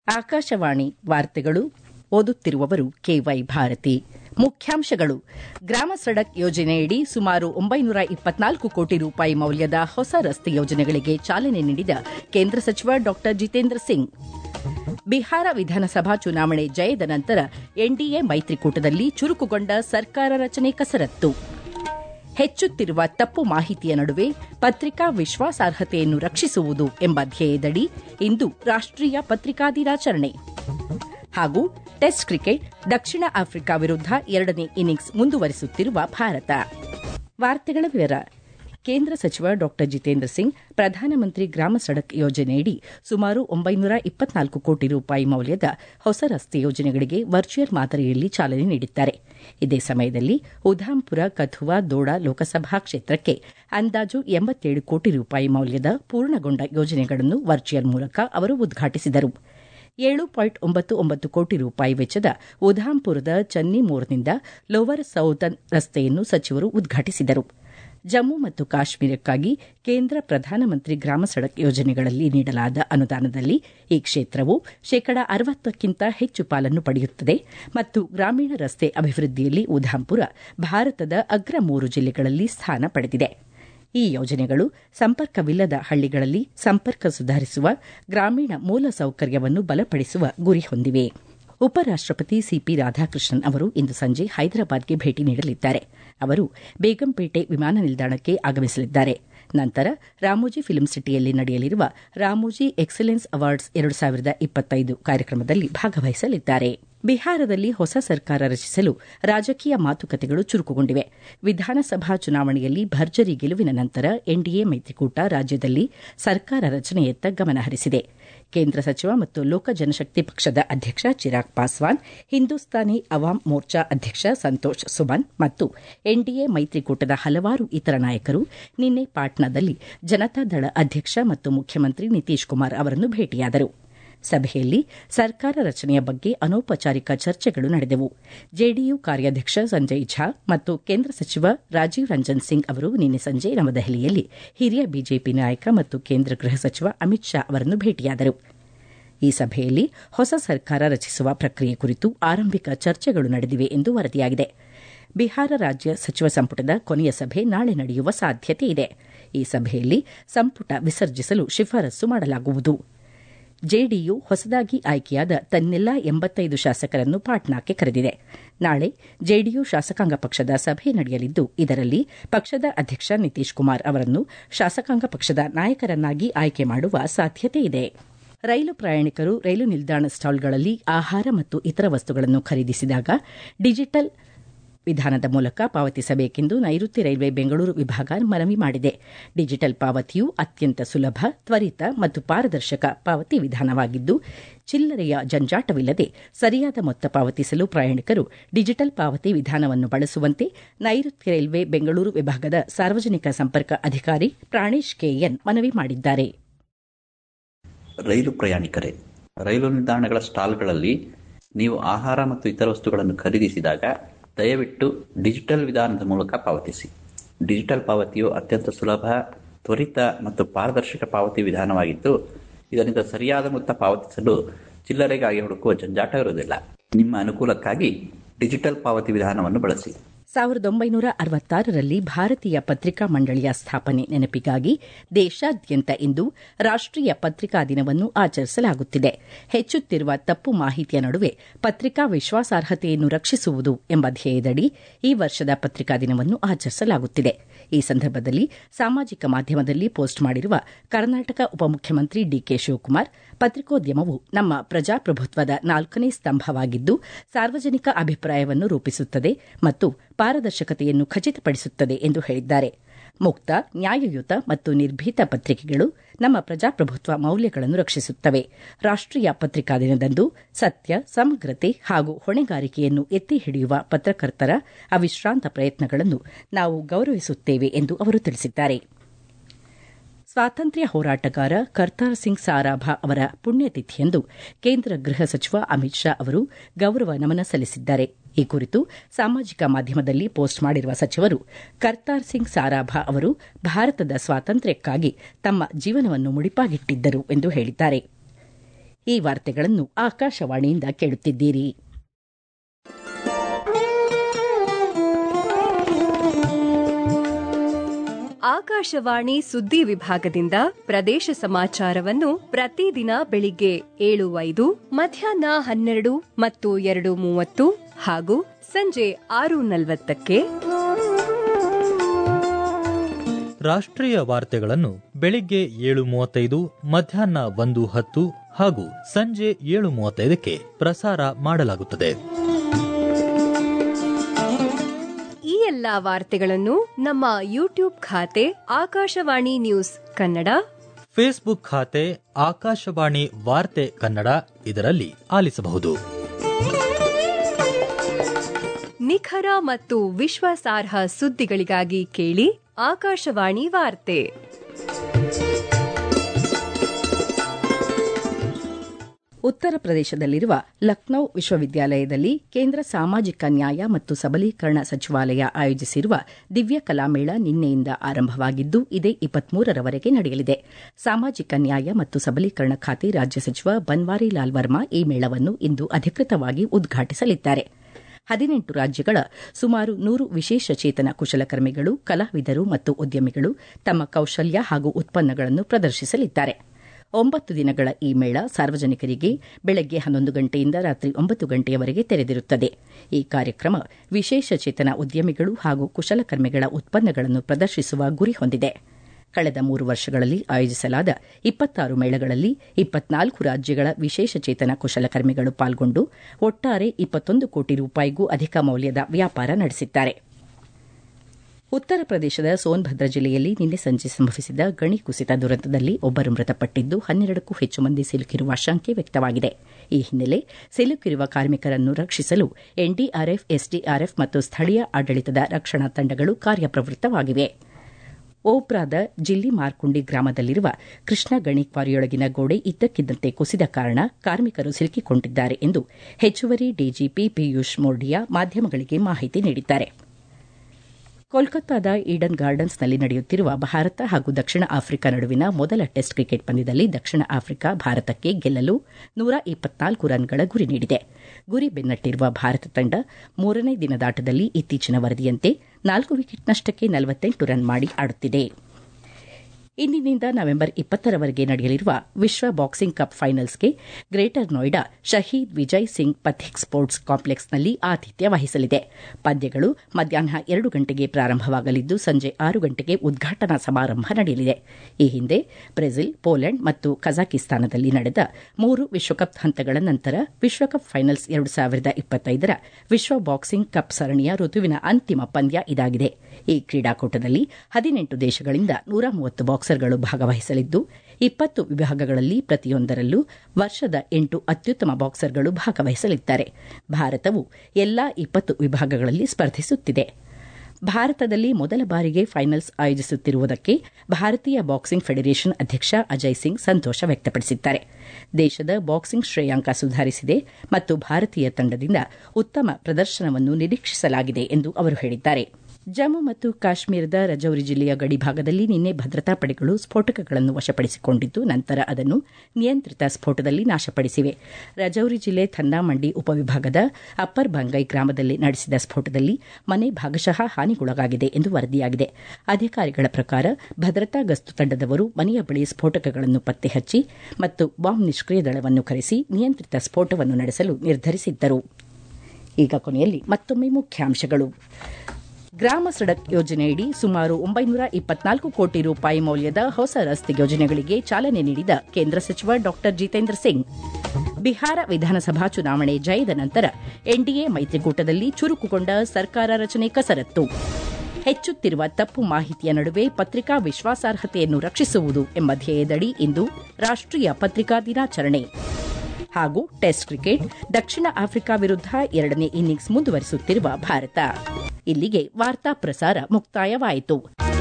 ಆಕಾಶವಾಣಿ ವಾರ್ತೆಗಳು ಓದುತ್ತಿರುವವರು ಕೆವೈ ಭಾರತಿ ಮುಖ್ಯಾಂಶಗಳು ಗ್ರಾಮ ಸಡಕ್ ಯೋಜನೆಯಡಿ ಸುಮಾರು ಒಂಬೈನೂರ ಇಪ್ಪತ್ನಾಲ್ಕು ಕೋಟಿ ರೂಪಾಯಿ ಮೌಲ್ಯದ ಹೊಸ ರಸ್ತೆ ಯೋಜನೆಗಳಿಗೆ ಚಾಲನೆ ನೀಡಿದ ಕೇಂದ್ರ ಸಚಿವ ಡಾ ಜಿತೇಂದ್ರ ಸಿಂಗ್ ಬಿಹಾರ ವಿಧಾನಸಭಾ ಚುನಾವಣೆ ಜಯದ ನಂತರ ಎನ್ಡಿಎ ಮೈತ್ರಿಕೂಟದಲ್ಲಿ ಚುರುಕುಗೊಂಡ ಸರ್ಕಾರ ರಚನೆ ಕಸರತ್ತು ಹೆಚ್ಚುತ್ತಿರುವ ತಪ್ಪು ಮಾಹಿತಿಯ ನಡುವೆ ಪತ್ರಿಕಾ ವಿಶ್ವಾಸಾರ್ಹತೆಯನ್ನು ರಕ್ಷಿಸುವುದು ಎಂಬ ಧ್ಯೇಯದಡಿ ಇಂದು ರಾಷ್ಟೀಯ ಪತ್ರಿಕಾ ದಿನಾಚರಣೆ ಹಾಗೂ ಟೆಸ್ಟ್ ಕ್ರಿಕೆಟ್ ದಕ್ಷಿಣ ಆಫ್ರಿಕಾ ವಿರುದ್ಧ ಎರಡನೇ ಇನ್ನಿಂಗ್ಸ್ ಮುಂದುವರಿಸುತ್ತಿರುವ ಭಾರತ ವಾರ್ತೆಗಳ ವಿವರ ಕೇಂದ್ರ ಸಚಿವ ಡಾ ಜಿತೇಂದ್ರ ಸಿಂಗ್ ಪ್ರಧಾನಮಂತ್ರಿ ಗ್ರಾಮ ಸಡಕ್ ಯೋಜನೆಯಡಿ ಸುಮಾರು ಒಂಬೈನೂರ ಇಪ್ಪತ್ನಾಲ್ಕು ಕೋಟಿ ರೂಪಾಯಿ ಮೌಲ್ಯದ ಹೊಸ ರಸ್ತೆ ಯೋಜನೆಗಳಿಗೆ ವರ್ಚುವಲ್ ಮಾದರಿಯಲ್ಲಿ ಚಾಲನೆ ನೀಡಿದ್ದಾರೆ ಇದೇ ಸಮಯದಲ್ಲಿ ಉಧಾಂಪುರ ಕಥುವಾ ದೋಡಾ ಲೋಕಸಭಾ ಕ್ಷೇತ್ರಕ್ಕೆ ಅಂದಾಜು ಎಂಬತ್ತೇಳು ಕೋಟಿ ರೂಪಾಯಿ ಮೌಲ್ಯದ ಪೂರ್ಣಗೊಂಡ ಯೋಜನೆಗಳನ್ನು ವರ್ಚುವಲ್ ಮೂಲಕ ಅವರು ಉದ್ಘಾಟಿಸಿದರು ಏಳು ಪಾಯಿಂಟ್ ಒಂಬತ್ತು ಒಂಬತ್ತು ಕೋಟಿ ರೂಪಾಯಿ ವೆಚ್ಚದ ಉಧಾಂಪುರದ ಚನ್ನಿಮೋರ್ನಿಂದ ಲೋವರ್ ಸೌದರ್ನ್ ರಸ್ತೆಯನ್ನು ಸಚಿವರು ಉದ್ಘಾಟಿಸಿದರು ಜಮ್ಮು ಮತ್ತು ಕಾಶ್ಮೀರಕ್ಕಾಗಿ ಕೇಂದ್ರ ಪ್ರಧಾನಮಂತ್ರಿ ಗ್ರಾಮ ಸಡಕ್ ಯೋಜನೆಗಳಲ್ಲಿ ನೀಡಲಾದ ಅನುದಾನದಲ್ಲಿ ಈ ಕ್ಷೇತ್ರವು ಶೇಕಡಾ ಅರವತ್ತಕ್ಕಿಂತ ಹೆಚ್ಚು ಪಾಲನ್ನು ಪಡೆಯುತ್ತದೆ ಮತ್ತು ಗ್ರಾಮೀಣ ರಸ್ತೆ ಅಭಿವೃದ್ಧಿಯಲ್ಲಿ ಉಧಾಂಪುರ ಭಾರತದ ಅಗ್ರ ಮೂರು ಜಿಲ್ಲೆಗಳಲ್ಲಿ ಸ್ಥಾನ ಪಡೆದಿದೆ ಈ ಯೋಜನೆಗಳು ಸಂಪರ್ಕವಿಲ್ಲದ ಹಳ್ಳಿಗಳಲ್ಲಿ ಸಂಪರ್ಕ ಸುಧಾರಿಸುವ ಗ್ರಾಮೀಣ ಮೂಲಸೌಕರ್ಯವನ್ನು ಬಲಪಡಿಸುವ ಗುರಿ ಹೊಂದಿವೆ ಉಪರಾಷ್ಟಪತಿ ಸಿಪಿ ರಾಧಾಕೃಷ್ಣನ್ ಅವರು ಇಂದು ಸಂಜೆ ಹೈದರಾಬಾದ್ಗೆ ಭೇಟಿ ನೀಡಲಿದ್ದಾರೆ ಅವರು ಬೇಗಂಪೇಟೆ ವಿಮಾನ ನಿಲ್ದಾಣಕ್ಕೆ ಆಗಮಿಸಲಿದ್ದಾರೆ ನಂತರ ರಾಮೋಜಿ ಫಿಲ್ಮ್ ಸಿಟಿಯಲ್ಲಿ ನಡೆಯಲಿರುವ ರಾಮೋಜಿ ಎಕ್ಸಲೆನ್ಸ್ ಅವಾರ್ಡ್ಸ್ ಎರಡು ಸಾವಿರದ ಇಪ್ಪತ್ತೈದು ಕಾರ್ಯಕ್ರಮದಲ್ಲಿ ಭಾಗವಹಿಸಲಿದ್ದಾರೆ ಬಿಹಾರದಲ್ಲಿ ಹೊಸ ಸರ್ಕಾರ ರಚಿಸಲು ರಾಜಕೀಯ ಮಾತುಕತೆಗಳು ಚುರುಕುಗೊಂಡಿವೆ ವಿಧಾನಸಭಾ ಚುನಾವಣೆಯಲ್ಲಿ ಭರ್ಜರಿ ಗೆಲುವಿನ ನಂತರ ಎನ್ಡಿಎ ಮೈತ್ರಿಕೂಟ ರಾಜ್ಯದಲ್ಲಿ ಸರ್ಕಾರ ರಚನೆಯತ್ತ ಗಮನಹರಿಸಿದೆ ಕೇಂದ್ರ ಸಚಿವ ಮತ್ತು ಲೋಕ ಜನಶಕ್ತಿ ಪಕ್ಷದ ಅಧ್ಯಕ್ಷ ಚಿರಾಗ್ ಪಾಸ್ವಾನ್ ಹಿಂದೂಸ್ತಾನಿ ಅವಾಮ್ ಮೋರ್ಚಾ ಅಧ್ಯಕ್ಷ ಸಂತೋಷ್ ಸುಮನ್ ಮತ್ತು ಎನ್ಡಿಎ ಮೈತ್ರಿಕೂಟದ ಹಲವಾರು ಇತರ ನಾಯಕರು ನಿನ್ನೆ ಪಾಟ್ನಾದಲ್ಲಿ ಜನತಾದಳ ಅಧ್ಯಕ್ಷ ಮತ್ತು ಮುಖ್ಯಮಂತ್ರಿ ನಿತೀಶ್ ಕುಮಾರ್ ಅವರನ್ನು ಭೇಟಿಯಾದರು ಸಭೆಯಲ್ಲಿ ಸರ್ಕಾರ ರಚನೆಯ ಬಗ್ಗೆ ಅನೌಪಚಾರಿಕ ಚರ್ಚೆಗಳು ನಡೆದವು ಜೆಡಿಯು ಕಾರ್ಯಾಧ್ಯಕ್ಷ ಸಂಜಯ್ ಝಾ ಮತ್ತು ಕೇಂದ್ರ ಸಚಿವ ರಾಜೀವ್ ರಂಜನ್ ಸಿಂಗ್ ಅವರು ನಿನ್ನೆ ಸಂಜೆ ನವದೆಹಲಿಯಲ್ಲಿ ಹಿರಿಯ ಬಿಜೆಪಿ ನಾಯಕ ಮತ್ತು ಕೇಂದ್ರ ಗೃಹ ಸಚಿವ ಅಮಿತ್ ಶಾ ಅವರನ್ನು ಭೇಟಿಯಾದರು ಈ ಸಭೆಯಲ್ಲಿ ಹೊಸ ಸರ್ಕಾರ ರಚಿಸುವ ಪ್ರಕ್ರಿಯೆ ಕುರಿತು ಆರಂಭಿಕ ಚರ್ಚೆಗಳು ನಡೆದಿವೆ ಎಂದು ವರದಿಯಾಗಿದೆ ಬಿಹಾರ ರಾಜ್ಯ ಸಚಿವ ಸಂಪುಟದ ಕೊನೆಯ ಸಭೆ ನಾಳೆ ನಡೆಯುವ ಸಾಧ್ಯತೆ ಇದೆ ಈ ಸಭೆಯಲ್ಲಿ ಸಂಪುಟ ವಿಸರ್ಜಿಸಲು ಶಿಫಾರಸು ಮಾಡಲಾಗುವುದು ಜೆಡಿಯು ಹೊಸದಾಗಿ ಆಯ್ಕೆಯಾದ ತನ್ನೆಲ್ಲಾ ಎಂಬತ್ತೈದು ಶಾಸಕರನ್ನು ಪಾಟ್ನಾಕ್ಕೆ ಕರೆದಿದೆ ನಾಳೆ ಜೆಡಿಯು ಶಾಸಕಾಂಗ ಪಕ್ಷದ ಸಭೆ ನಡೆಯಲಿದ್ದು ಇದರಲ್ಲಿ ಪಕ್ಷದ ಅಧ್ಯಕ್ಷ ನಿತೀಶ್ ಕುಮಾರ್ ಅವರನ್ನು ಶಾಸಕಾಂಗ ಪಕ್ಷದ ನಾಯಕರನ್ನಾಗಿ ಆಯ್ಕೆ ಮಾಡುವ ಸಾಧ್ಯತೆ ಇದೆ ರೈಲು ಪ್ರಯಾಣಿಕರು ರೈಲು ನಿಲ್ದಾಣ ಸ್ಟಾಲ್ಗಳಲ್ಲಿ ಆಹಾರ ಮತ್ತು ಇತರ ವಸ್ತುಗಳನ್ನು ಖರೀದಿಸಿದಾಗ ಡಿಜಿಟಲ್ ವಿಧಾನದ ಮೂಲಕ ಪಾವತಿಸಬೇಕೆಂದು ನೈಋತ್ಯ ರೈಲ್ವೆ ಬೆಂಗಳೂರು ವಿಭಾಗ ಮನವಿ ಮಾಡಿದೆ ಡಿಜಿಟಲ್ ಪಾವತಿಯು ಅತ್ಯಂತ ಸುಲಭ ತ್ವರಿತ ಮತ್ತು ಪಾರದರ್ಶಕ ಪಾವತಿ ವಿಧಾನವಾಗಿದ್ದು ಚಿಲ್ಲರೆಯ ಜಂಜಾಟವಿಲ್ಲದೆ ಸರಿಯಾದ ಮೊತ್ತ ಪಾವತಿಸಲು ಪ್ರಯಾಣಿಕರು ಡಿಜಿಟಲ್ ಪಾವತಿ ವಿಧಾನವನ್ನು ಬಳಸುವಂತೆ ನೈಋತ್ಯ ರೈಲ್ವೆ ಬೆಂಗಳೂರು ವಿಭಾಗದ ಸಾರ್ವಜನಿಕ ಸಂಪರ್ಕ ಅಧಿಕಾರಿ ಪ್ರಾಣೇಶ್ ಕೆಎನ್ ಮನವಿ ಮಾಡಿದ್ದಾರೆ ರೈಲು ಪ್ರಯಾಣಿಕರೇ ರೈಲು ನಿಲ್ದಾಣಗಳ ಸ್ಟಾಲ್ಗಳಲ್ಲಿ ನೀವು ಆಹಾರ ಮತ್ತು ಇತರ ವಸ್ತುಗಳನ್ನು ಖರೀದಿಸಿದಾಗ ದಯವಿಟ್ಟು ಡಿಜಿಟಲ್ ವಿಧಾನದ ಮೂಲಕ ಪಾವತಿಸಿ ಡಿಜಿಟಲ್ ಪಾವತಿಯು ಅತ್ಯಂತ ಸುಲಭ ತ್ವರಿತ ಮತ್ತು ಪಾರದರ್ಶಕ ಪಾವತಿ ವಿಧಾನವಾಗಿದ್ದು ಇದರಿಂದ ಸರಿಯಾದ ಮೊತ್ತ ಪಾವತಿಸಲು ಚಿಲ್ಲರೆಗಾಗಿ ಹುಡುಕುವ ಜಂಜಾಟ ಇರುವುದಿಲ್ಲ ನಿಮ್ಮ ಅನುಕೂಲಕ್ಕಾಗಿ ಡಿಜಿಟಲ್ ಪಾವತಿ ವಿಧಾನವನ್ನು ಬಳಸಿ ಸಾವಿರದ ಒಂಬೈನೂರ ಅರವತ್ತಾರರಲ್ಲಿ ಭಾರತೀಯ ಪತ್ರಿಕಾ ಮಂಡಳಿಯ ಸ್ಥಾಪನೆ ನೆನಪಿಗಾಗಿ ದೇಶಾದ್ಯಂತ ಇಂದು ರಾಷ್ಟೀಯ ಪತ್ರಿಕಾ ದಿನವನ್ನು ಆಚರಿಸಲಾಗುತ್ತಿದೆ ಹೆಚ್ಚುತ್ತಿರುವ ತಪ್ಪು ಮಾಹಿತಿಯ ನಡುವೆ ಪತ್ರಿಕಾ ವಿಶ್ವಾಸಾರ್ಹತೆಯನ್ನು ರಕ್ಷಿಸುವುದು ಎಂಬ ಧ್ಯೇಯದಡಿ ಈ ವರ್ಷದ ಪತ್ರಿಕಾ ದಿನವನ್ನು ಆಚರಿಸಲಾಗುತ್ತಿದೆ ಈ ಸಂದರ್ಭದಲ್ಲಿ ಸಾಮಾಜಿಕ ಮಾಧ್ಯಮದಲ್ಲಿ ಪೋಸ್ಟ್ ಮಾಡಿರುವ ಕರ್ನಾಟಕ ಉಪಮುಖ್ಯಮಂತ್ರಿ ಡಿಕೆ ಶಿವಕುಮಾರ್ ಪತ್ರಿಕೋದ್ಯಮವು ನಮ್ಮ ಪ್ರಜಾಪ್ರಭುತ್ವದ ನಾಲ್ಕನೇ ಸ್ತಂಭವಾಗಿದ್ದು ಸಾರ್ವಜನಿಕ ಅಭಿಪ್ರಾಯವನ್ನು ರೂಪಿಸುತ್ತದೆ ಮತ್ತು ಪಾರದರ್ಶಕತೆಯನ್ನು ಖಚಿತಪಡಿಸುತ್ತದೆ ಎಂದು ಹೇಳಿದ್ದಾರೆ ಮುಕ್ತ ನ್ಯಾಯಯುತ ಮತ್ತು ನಿರ್ಭೀತ ಪತ್ರಿಕೆಗಳು ನಮ್ಮ ಪ್ರಜಾಪ್ರಭುತ್ವ ಮೌಲ್ಯಗಳನ್ನು ರಕ್ಷಿಸುತ್ತವೆ ರಾಷ್ಟೀಯ ಪತ್ರಿಕಾ ದಿನದಂದು ಸತ್ಯ ಸಮಗ್ರತೆ ಹಾಗೂ ಹೊಣೆಗಾರಿಕೆಯನ್ನು ಎತ್ತಿ ಹಿಡಿಯುವ ಪತ್ರಕರ್ತರ ಅವಿಶ್ರಾಂತ ಪ್ರಯತ್ನಗಳನ್ನು ನಾವು ಗೌರವಿಸುತ್ತೇವೆ ಎಂದು ಅವರು ತಿಳಿಸಿದ್ದಾರೆ ಸ್ವಾತಂತ್ರ್ಯ ಹೋರಾಟಗಾರ ಕರ್ತಾರ್ ಸಿಂಗ್ ಸಾರಾಭಾ ಅವರ ಪುಣ್ಯತಿಥಿಯಂದು ಕೇಂದ್ರ ಗೃಹ ಸಚಿವ ಅಮಿತ್ ಶಾ ಅವರು ಗೌರವ ನಮನ ಸಲ್ಲಿಸಿದ್ದಾರೆ ಈ ಕುರಿತು ಸಾಮಾಜಿಕ ಮಾಧ್ಯಮದಲ್ಲಿ ಪೋಸ್ಟ್ ಮಾಡಿರುವ ಸಚಿವರು ಕರ್ತಾರ್ ಸಿಂಗ್ ಸಾರಾಭಾ ಅವರು ಭಾರತದ ಸ್ವಾತಂತ್ರ್ಯಕ್ಕಾಗಿ ತಮ್ಮ ಜೀವನವನ್ನು ಮುಡಿಪಾಗಿಟ್ಟಿದ್ದರು ಎಂದು ಹೇಳಿದ್ದಾರೆ ಈ ವಾರ್ತೆಗಳನ್ನು ಆಕಾಶವಾಣಿಯಿಂದ ಕೇಳುತ್ತಿದ್ದೀರಿ ಆಕಾಶವಾಣಿ ಸುದ್ದಿ ವಿಭಾಗದಿಂದ ಪ್ರದೇಶ ಸಮಾಚಾರವನ್ನು ಪ್ರತಿದಿನ ಬೆಳಿಗ್ಗೆ ಏಳು ಐದು ಮಧ್ಯಾಹ್ನ ಹನ್ನೆರಡು ಮತ್ತು ಎರಡು ಮೂವತ್ತು ಹಾಗೂ ಸಂಜೆ ಆರು ನಲವತ್ತಕ್ಕೆ ರಾಷ್ಟ್ರೀಯ ವಾರ್ತೆಗಳನ್ನು ಬೆಳಿಗ್ಗೆ ಏಳು ಮೂವತ್ತೈದು ಮಧ್ಯಾಹ್ನ ಒಂದು ಹತ್ತು ಹಾಗೂ ಸಂಜೆ ಏಳು ಮೂವತ್ತೈದಕ್ಕೆ ಪ್ರಸಾರ ಮಾಡಲಾಗುತ್ತದೆ ಈ ಎಲ್ಲಾ ವಾರ್ತೆಗಳನ್ನು ನಮ್ಮ ಯೂಟ್ಯೂಬ್ ಖಾತೆ ಆಕಾಶವಾಣಿ ನ್ಯೂಸ್ ಕನ್ನಡ ಫೇಸ್ಬುಕ್ ಖಾತೆ ಆಕಾಶವಾಣಿ ವಾರ್ತೆ ಕನ್ನಡ ಇದರಲ್ಲಿ ಆಲಿಸಬಹುದು ನಿಖರ ಮತ್ತು ವಿಶ್ವಾಸಾರ್ಹ ಸುದ್ದಿಗಳಿಗಾಗಿ ಕೇಳಿ ಆಕಾಶವಾಣಿ ವಾರ್ತೆ ಉತ್ತರ ಪ್ರದೇಶದಲ್ಲಿರುವ ಲಕ್ನೌ ವಿಶ್ವವಿದ್ಯಾಲಯದಲ್ಲಿ ಕೇಂದ್ರ ಸಾಮಾಜಿಕ ನ್ಯಾಯ ಮತ್ತು ಸಬಲೀಕರಣ ಸಚಿವಾಲಯ ಆಯೋಜಿಸಿರುವ ದಿವ್ಯ ಕಲಾಮೇಳ ನಿನ್ನೆಯಿಂದ ಆರಂಭವಾಗಿದ್ದು ಇದೇ ಇಪ್ಪತ್ಮೂರರವರೆಗೆ ನಡೆಯಲಿದೆ ಸಾಮಾಜಿಕ ನ್ಯಾಯ ಮತ್ತು ಸಬಲೀಕರಣ ಖಾತೆ ರಾಜ್ಯ ಸಚಿವ ಬನ್ವಾರಿ ಲಾಲ್ ವರ್ಮಾ ಈ ಮೇಳವನ್ನು ಇಂದು ಅಧಿಕೃತವಾಗಿ ಉದ್ಘಾಟಿಸಲಿದ್ದಾರೆ ಹದಿನೆಂಟು ರಾಜ್ಯಗಳ ಸುಮಾರು ನೂರು ವಿಶೇಷ ಚೇತನ ಕುಶಲಕರ್ಮಿಗಳು ಕಲಾವಿದರು ಮತ್ತು ಉದ್ಯಮಿಗಳು ತಮ್ಮ ಕೌಶಲ್ಯ ಹಾಗೂ ಉತ್ಪನ್ನಗಳನ್ನು ಪ್ರದರ್ಶಿಸಲಿದ್ದಾರೆ ಒಂಬತ್ತು ದಿನಗಳ ಈ ಮೇಳ ಸಾರ್ವಜನಿಕರಿಗೆ ಬೆಳಗ್ಗೆ ಹನ್ನೊಂದು ಗಂಟೆಯಿಂದ ರಾತ್ರಿ ಒಂಬತ್ತು ಗಂಟೆಯವರೆಗೆ ತೆರೆದಿರುತ್ತದೆ ಈ ಕಾರ್ಯಕ್ರಮ ವಿಶೇಷ ಚೇತನ ಉದ್ಯಮಿಗಳು ಹಾಗೂ ಕುಶಲಕರ್ಮಿಗಳ ಉತ್ಪನ್ನಗಳನ್ನು ಪ್ರದರ್ಶಿಸುವ ಗುರಿ ಹೊಂದಿದೆ ಕಳೆದ ಮೂರು ವರ್ಷಗಳಲ್ಲಿ ಆಯೋಜಿಸಲಾದ ಇಪ್ಪತ್ತಾರು ಮೇಳಗಳಲ್ಲಿ ಇಪ್ಪತ್ನಾಲ್ಕು ರಾಜ್ಯಗಳ ವಿಶೇಷ ಚೇತನ ಕುಶಲಕರ್ಮಿಗಳು ಪಾಲ್ಗೊಂಡು ಒಟ್ಟಾರೆ ಇಪ್ಪತ್ತೊಂದು ಕೋಟಿ ರೂಪಾಯಿಗೂ ಅಧಿಕ ಮೌಲ್ಯದ ವ್ಯಾಪಾರ ನಡೆಸಿದ್ದಾರೆ ಉತ್ತರ ಪ್ರದೇಶದ ಸೋನ್ಭದ್ರ ಜಿಲ್ಲೆಯಲ್ಲಿ ನಿನ್ನೆ ಸಂಜೆ ಸಂಭವಿಸಿದ ಗಣಿ ಕುಸಿತ ದುರಂತದಲ್ಲಿ ಒಬ್ಬರು ಮೃತಪಟ್ಟಿದ್ದು ಹನ್ನೆರಡಕ್ಕೂ ಹೆಚ್ಚು ಮಂದಿ ಸಿಲುಕಿರುವ ಶಂಕೆ ವ್ಯಕ್ತವಾಗಿದೆ ಈ ಹಿನ್ನೆಲೆ ಸಿಲುಕಿರುವ ಕಾರ್ಮಿಕರನ್ನು ರಕ್ಷಿಸಲು ಎನ್ಡಿಆರ್ಎಫ್ ಎಸ್ಡಿಆರ್ಎಫ್ ಮತ್ತು ಸ್ಥಳೀಯ ಆಡಳಿತದ ರಕ್ಷಣಾ ತಂಡಗಳು ಕಾರ್ಯಪ್ರವೃತ್ತವಾಗಿವೆ ಓಬ್ರಾದ ಜಿಲ್ಲಿ ಮಾರ್ಕುಂಡಿ ಗ್ರಾಮದಲ್ಲಿರುವ ಕೃಷ್ಣ ಗಣಿ ಕ್ವಾರಿಯೊಳಗಿನ ಗೋಡೆ ಇದ್ದಕ್ಕಿದ್ದಂತೆ ಕುಸಿದ ಕಾರಣ ಕಾರ್ಮಿಕರು ಸಿಲುಕಿಕೊಂಡಿದ್ದಾರೆ ಎಂದು ಹೆಚ್ಚುವರಿ ಡಿಜಿಪಿ ಪಿಯೂಷ್ ಮೋರ್ಡಿಯಾ ಮಾಧ್ಯಮಗಳಿಗೆ ಮಾಹಿತಿ ನೀಡಿದ್ದಾರೆ ಕೋಲ್ಕತ್ತಾದ ಈಡನ್ ಗಾರ್ಡನ್ಸ್ನಲ್ಲಿ ನಡೆಯುತ್ತಿರುವ ಭಾರತ ಹಾಗೂ ದಕ್ಷಿಣ ಆಫ್ರಿಕಾ ನಡುವಿನ ಮೊದಲ ಟೆಸ್ಟ್ ಕ್ರಿಕೆಟ್ ಪಂದ್ಯದಲ್ಲಿ ದಕ್ಷಿಣ ಆಫ್ರಿಕಾ ಭಾರತಕ್ಕೆ ಗೆಲ್ಲಲು ನೂರ ಇಪ್ಪತ್ನಾಲ್ಕು ರನ್ಗಳ ಗುರಿ ನೀಡಿದೆ ಗುರಿ ಬೆನ್ನಟ್ಟಿರುವ ಭಾರತ ತಂಡ ಮೂರನೇ ದಿನದಾಟದಲ್ಲಿ ಇತ್ತೀಚಿನ ವರದಿಯಂತೆ ನಾಲ್ಕು ವಿಕೆಟ್ ನಷ್ಟಕ್ಕೆ ನಲವತ್ತೆಂಟು ರನ್ ಮಾಡಿ ಆಡುತ್ತಿದೆ ಇಂದಿನಿಂದ ನವೆಂಬರ್ ಇಪ್ಪತ್ತರವರೆಗೆ ನಡೆಯಲಿರುವ ವಿಶ್ವ ಬಾಕ್ಸಿಂಗ್ ಕಪ್ ಫೈನಲ್ಸ್ಗೆ ಗ್ರೇಟರ್ ನೋಯ್ಡಾ ಶಹೀದ್ ವಿಜಯ್ ಸಿಂಗ್ ಪಥಿಕ್ ಸ್ಪೋರ್ಟ್ಸ್ ಕಾಂಪ್ಲೆಕ್ಸ್ನಲ್ಲಿ ಆತಿಥ್ಯ ವಹಿಸಲಿದೆ ಪಂದ್ಯಗಳು ಮಧ್ಯಾಹ್ನ ಎರಡು ಗಂಟೆಗೆ ಪ್ರಾರಂಭವಾಗಲಿದ್ದು ಸಂಜೆ ಆರು ಗಂಟೆಗೆ ಉದ್ಘಾಟನಾ ಸಮಾರಂಭ ನಡೆಯಲಿದೆ ಈ ಹಿಂದೆ ಬ್ರೆಜಿಲ್ ಪೋಲೆಂಡ್ ಮತ್ತು ಕಜಾಕಿಸ್ತಾನದಲ್ಲಿ ನಡೆದ ಮೂರು ವಿಶ್ವಕಪ್ ಹಂತಗಳ ನಂತರ ವಿಶ್ವಕಪ್ ಫೈನಲ್ಸ್ ಎರಡು ಸಾವಿರದ ಇಪ್ಪತ್ತೈದರ ವಿಶ್ವ ಬಾಕ್ಸಿಂಗ್ ಕಪ್ ಸರಣಿಯ ಋತುವಿನ ಅಂತಿಮ ಪಂದ್ಯ ಇದಾಗಿದೆ ಈ ಕ್ರೀಡಾಕೂಟದಲ್ಲಿ ಹದಿನೆಂಟು ದೇಶಗಳಿಂದ ನೂರ ಮೂವತ್ತು ಬಾಕ್ಸರ್ಗಳು ಭಾಗವಹಿಸಲಿದ್ದು ಇಪ್ಪತ್ತು ವಿಭಾಗಗಳಲ್ಲಿ ಪ್ರತಿಯೊಂದರಲ್ಲೂ ವರ್ಷದ ಎಂಟು ಅತ್ಯುತ್ತಮ ಬಾಕ್ಸರ್ಗಳು ಭಾಗವಹಿಸಲಿದ್ದಾರೆ ಭಾರತವು ಎಲ್ಲಾ ಇಪ್ಪತ್ತು ವಿಭಾಗಗಳಲ್ಲಿ ಸ್ಪರ್ಧಿಸುತ್ತಿದೆ ಭಾರತದಲ್ಲಿ ಮೊದಲ ಬಾರಿಗೆ ಫೈನಲ್ಸ್ ಆಯೋಜಿಸುತ್ತಿರುವುದಕ್ಕೆ ಭಾರತೀಯ ಬಾಕ್ಸಿಂಗ್ ಫೆಡರೇಷನ್ ಅಧ್ಯಕ್ಷ ಅಜಯ್ ಸಿಂಗ್ ಸಂತೋಷ ವ್ಯಕ್ತಪಡಿಸಿದ್ದಾರೆ ದೇಶದ ಬಾಕ್ಸಿಂಗ್ ಶ್ರೇಯಾಂಕ ಸುಧಾರಿಸಿದೆ ಮತ್ತು ಭಾರತೀಯ ತಂಡದಿಂದ ಉತ್ತಮ ಪ್ರದರ್ಶನವನ್ನು ನಿರೀಕ್ಷಿಸಲಾಗಿದೆ ಎಂದು ಅವರು ಹೇಳಿದ್ದಾರೆ ಜಮ್ಮು ಮತ್ತು ಕಾಶ್ಮೀರದ ರಜೌರಿ ಜಿಲ್ಲೆಯ ಗಡಿಭಾಗದಲ್ಲಿ ನಿನ್ನೆ ಭದ್ರತಾ ಪಡೆಗಳು ಸ್ಫೋಟಕಗಳನ್ನು ವಶಪಡಿಸಿಕೊಂಡಿದ್ದು ನಂತರ ಅದನ್ನು ನಿಯಂತ್ರಿತ ಸ್ಫೋಟದಲ್ಲಿ ನಾಶಪಡಿಸಿವೆ ರಜೌರಿ ಜಿಲ್ಲೆ ಥನ್ನಾಮಂಡಿ ಉಪವಿಭಾಗದ ಅಪ್ಪರ್ ಬಂಗೈ ಗ್ರಾಮದಲ್ಲಿ ನಡೆಸಿದ ಸ್ಫೋಟದಲ್ಲಿ ಮನೆ ಭಾಗಶಃ ಹಾನಿಗೊಳಗಾಗಿದೆ ಎಂದು ವರದಿಯಾಗಿದೆ ಅಧಿಕಾರಿಗಳ ಪ್ರಕಾರ ಭದ್ರತಾ ಗಸ್ತು ತಂಡದವರು ಮನೆಯ ಬಳಿ ಸ್ಫೋಟಕಗಳನ್ನು ಪತ್ತೆ ಹಚ್ಚಿ ಮತ್ತು ಬಾಂಬ್ ನಿಷ್ಕ್ರಿಯ ದಳವನ್ನು ಕರೆಸಿ ನಿಯಂತ್ರಿತ ಸ್ಫೋಟವನ್ನು ನಡೆಸಲು ನಿರ್ಧರಿಸಿದ್ದರು ಈಗ ಕೊನೆಯಲ್ಲಿ ಮತ್ತೊಮ್ಮೆ ಮುಖ್ಯಾಂಶಗಳು ಗ್ರಾಮ ಸಡಕ್ ಯೋಜನೆಯಡಿ ಸುಮಾರು ಒಂಬೈನೂರ ಇಪ್ಪತ್ನಾಲ್ಕು ಕೋಟಿ ರೂಪಾಯಿ ಮೌಲ್ಯದ ಹೊಸ ರಸ್ತೆ ಯೋಜನೆಗಳಿಗೆ ಚಾಲನೆ ನೀಡಿದ ಕೇಂದ್ರ ಸಚಿವ ಡಾ ಜಿತೇಂದ್ರ ಸಿಂಗ್ ಬಿಹಾರ ವಿಧಾನಸಭಾ ಚುನಾವಣೆ ಜಯದ ನಂತರ ಎನ್ಡಿಎ ಮೈತ್ರಿಕೂಟದಲ್ಲಿ ಚುರುಕುಗೊಂಡ ಸರ್ಕಾರ ರಚನೆ ಕಸರತ್ತು ಹೆಚ್ಚುತ್ತಿರುವ ತಪ್ಪು ಮಾಹಿತಿಯ ನಡುವೆ ಪತ್ರಿಕಾ ವಿಶ್ವಾಸಾರ್ಹತೆಯನ್ನು ರಕ್ಷಿಸುವುದು ಎಂಬ ಧ್ಯೇಯದಡಿ ಇಂದು ರಾಷ್ಟೀಯ ಪತ್ರಿಕಾ ದಿನಾಚರಣೆ ಹಾಗೂ ಟೆಸ್ಟ್ ಕ್ರಿಕೆಟ್ ದಕ್ಷಿಣ ಆಫ್ರಿಕಾ ವಿರುದ್ಧ ಎರಡನೇ ಇನ್ನಿಂಗ್ಸ್ ಮುಂದುವರಿಸುತ್ತಿರುವ ಭಾರತ ಇಲ್ಲಿಗೆ ವಾರ್ತಾ ಪ್ರಸಾರ ಮುಕ್ತಾಯವಾಯಿತು